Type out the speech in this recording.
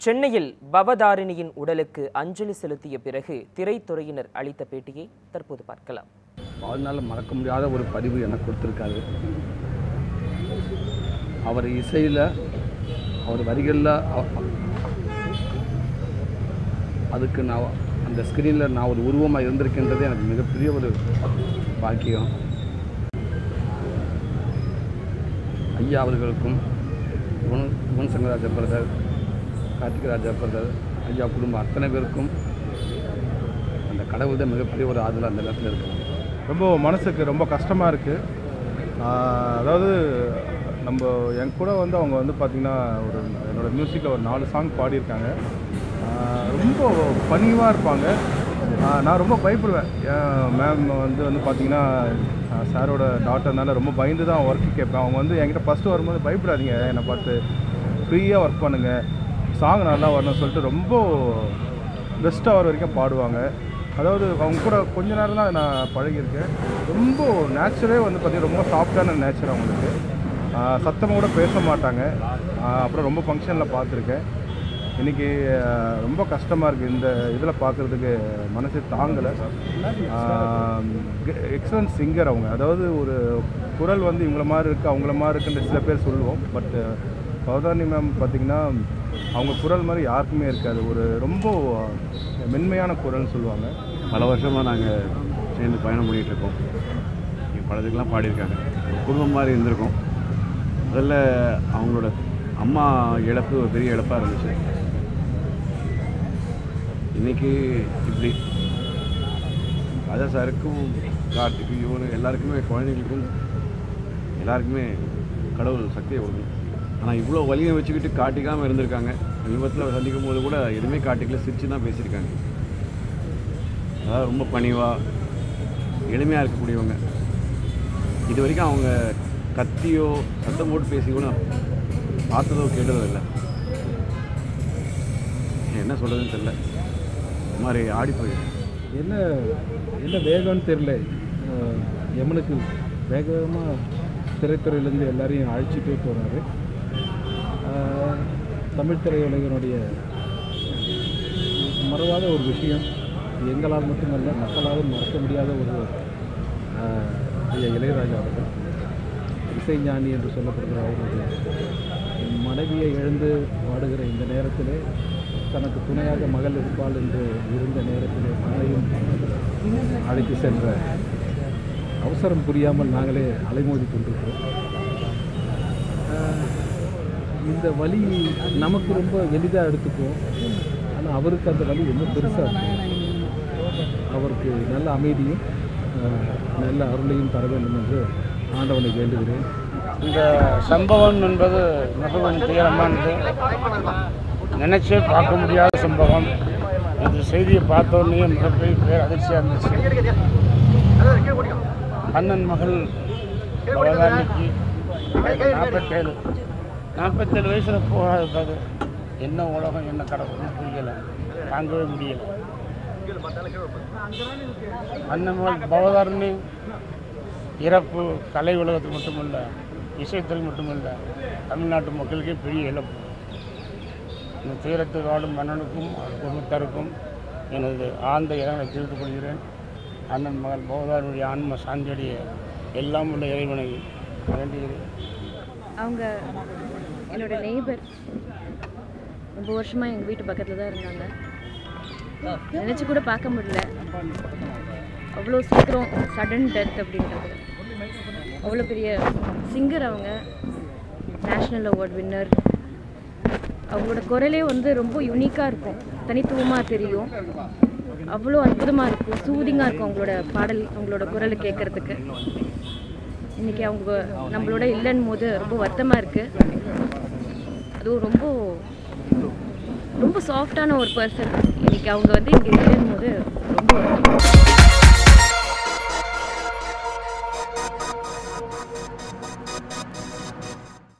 சென்னையில் பவதாரிணியின் உடலுக்கு அஞ்சலி செலுத்திய பிறகு திரைத்துறையினர் அளித்த பேட்டியை தற்போது பார்க்கலாம் வாழ்நாள் மறக்க முடியாத ஒரு பதிவு எனக்கு கொடுத்துருக்காரு அவர் இசையில் அவர் வரிகளில் அதுக்கு நான் அந்த ஸ்க்ரீனில் நான் ஒரு உருவமாக இருந்திருக்கின்றது எனக்கு மிகப்பெரிய ஒரு பாக்கியம் ஐயா அவர்களுக்கும் யுவன் யுவன் சங்கராஜ பிரதர் கார்த்திகராஜா பிரதர் ஐயா குடும்பம் அத்தனை பேருக்கும் அந்த கடவுள் தான் மிகப்பெரிய ஒரு ஆதல் அந்த இடத்துல இருக்கிறாங்க ரொம்ப மனசுக்கு ரொம்ப கஷ்டமாக இருக்குது அதாவது நம்ம என் கூட வந்து அவங்க வந்து பார்த்திங்கன்னா ஒரு என்னோடய மியூசிக்கில் ஒரு நாலு சாங் பாடியிருக்காங்க ஆஹ் ரொம்ப பணிவாக இருப்பாங்க ஆஹ் நான் ரொம்ப பயப்படுவேன் ஏன் மேம் வந்து வந்து பார்த்திங்கன்னா சாரோட டாட்டர்னால ரொம்ப பயந்து தான் ஒர்க்கு கேட்பேன் அவங்க வந்து என்கிட்ட ஃபஸ்ட்டு வரும்போது பயப்படாதீங்க என்னை பார்த்து ஃப்ரீயாக ஒர்க் பண்ணுங்கள் சாங் நல்லா வரணும்னு சொல்லிட்டு ரொம்ப பெஸ்ட்டாக வர வரைக்கும் பாடுவாங்க அதாவது அவங்க கூட கொஞ்ச நேரம் தான் நான் பழகியிருக்கேன் ரொம்ப நேச்சரே வந்து பார்த்திங்கன்னா ரொம்ப சாஃப்டான நேச்சர் அவங்களுக்கு சத்தமாக கூட பேச மாட்டாங்க ஆஹ் அப்புறம் ரொம்ப ஃபங்க்ஷனில் பார்த்துருக்கேன் இன்றைக்கி ரொம்ப கஷ்டமாக இருக்குது இந்த இதில் பார்க்குறதுக்கு மனசு தாங்கலை எக்ஸலன்ட் சிங்கர் அவங்க அதாவது ஒரு குரல் வந்து இவங்கள மாதிரி இருக்குது அவங்கள மாதிரி இருக்குன்னு சில பேர் சொல்லுவோம் பட் பவதானி மேம் பார்த்திங்கன்னா அவங்க குரல் மாதிரி யாருக்குமே இருக்காது ஒரு ரொம்ப மென்மையான குரல்னு சொல்லுவாங்க பல வருஷமாக நாங்கள் சேர்ந்து பயணம் பண்ணிகிட்டு இருக்கோம் இங்க பல இதுக்கெல்லாம் பாடியிருக்காங்க ஒரு குடும்பம் மாதிரி இருந்திருக்கோம் முதல்ல அவங்களோட அம்மா இழப்பு ஒரு பெரிய இழப்பாக இருந்துச்சு இன்றைக்கி இப்படி ராஜா சாருக்கும் கார்த்திக் இவனு எல்லாருக்குமே குழந்தைங்களுக்கும் எல்லாருக்குமே கடவுள் சக்தியை கொடுக்கணும் ஆனால் இவ்வளோ வலியை வச்சுக்கிட்டு காட்டிக்காமல் இருந்திருக்காங்க விபத்தில் சந்திக்கும் போது கூட எதுவுமே காட்டிக்கல சிரிச்சு தான் பேசியிருக்காங்க அதாவது ரொம்ப பணிவாக எளிமையாக இருக்கக்கூடியவங்க இது வரைக்கும் அவங்க கத்தியோ சத்தம் போட்டு பேசி கூட பார்த்ததோ கேட்டதோ இல்லை என்ன சொல்கிறதுன்னு தெரில இந்த மாதிரி ஆடி போயிடுச்சு என்ன என்ன வேகம்னு தெரில அஹ் யமனுக்கு வேக வேகமாக திரைத்துறையிலேருந்து எல்லாரையும் அழைச்சிட்டே போகிறாரு தமிழ் திரையுலகினுடைய மறவாத ஒரு விஷயம் எங்களால் மட்டுமல்ல மக்களாலும் மறக்க முடியாத ஒரு அஹ், ஐயா இளையராஜா அவர்கள் இசைஞானி என்று சொல்லப்படுகிற அவருடைய மனைவியை இழந்து வாடுகிற இந்த நேரத்திலே தனக்கு துணையாக மகள் இருப்பாள் என்று இருந்த நேரத்திலே மகளையும் அழைத்து சென்ற அவசரம் புரியாமல் நாங்களே அலைமோதி கொண்டிருக்கிறோம் ஆஹ் இந்த வலி நமக்கு ரொம்ப எளிதாக எடுத்துக்குவோம் ஆனால் அவருக்கு அந்த வலி ரொம்ப பெருசாக இருக்கும் அவருக்கு நல்ல அமைதியும் ஆஹ் நல்ல அருளையும் தர வேண்டும் என்று ஆண்டவனை வேண்டுகிறேன் இந்த சம்பவம் என்பது மிகவும் துயரமானது நினைச்சே பார்க்க முடியாத சம்பவம் இந்த செய்தியை பார்த்தோன்னே மிகப்பெரிய பேர் அதிர்ச்சியாக இருந்துச்சு அண்ணன் மகள் பவதானிக்கு நாற்பத்தேழு நாற்பத்தேழு வயசில் போகாதது என்ன உலகம் என்ன கடவுள்னு புரியலை தாங்கவே முடியலை அண்ணன் மகள் பவதாரணி இறப்பு கலை உலகத்துக்கு மட்டுமல்ல இசைத்துறை மட்டுமல்ல தமிழ்நாட்டு மக்களுக்கே பெரிய இழப்பு இந்த துயரத்தில் வாடும் மன்னனுக்கும் அவர் குடும்பத்தாருக்கும் எனது ஆழ்ந்த இரங்கலை தெரிவித்துக் கொள்கிறேன் அண்ணன் மகள் பவதாருடைய ஆன்ம சாந்தியடைய எல்லாம் உள்ள இறைவனை வேண்டுகிறேன் அவங்க என்னோட நெய்பர் ரொம்ப வருஷமாக எங்கள் வீட்டு பக்கத்தில் தான் இருந்தாங்க நினச்சி கூட பார்க்க முடியல அவ்வளோ சீக்கிரம் சடன் டெத் அப்படின்றது அவ்வளோ பெரிய சிங்கர் அவங்க நேஷ்னல் அவார்ட் வின்னர் அவங்களோட குரலே வந்து ரொம்ப யூனிக்காக இருக்கும் தனித்துவமாக தெரியும் அவ்வளோ அற்புதமாக இருக்கும் சூதிங்காக இருக்கும் அவங்களோட பாடல் அவங்களோட குரலை கேட்குறதுக்கு இன்னைக்கு அவங்க நம்மளோட இல்லைன்னு போது ரொம்ப வருத்தமாக இருக்குது அதுவும் ரொம்ப ரொம்ப சாஃப்டான ஒரு பர்சன் இன்னைக்கு அவங்க வந்து இங்கே இல்லைன்னு போது ரொம்ப வருத்தமா இருக்கு.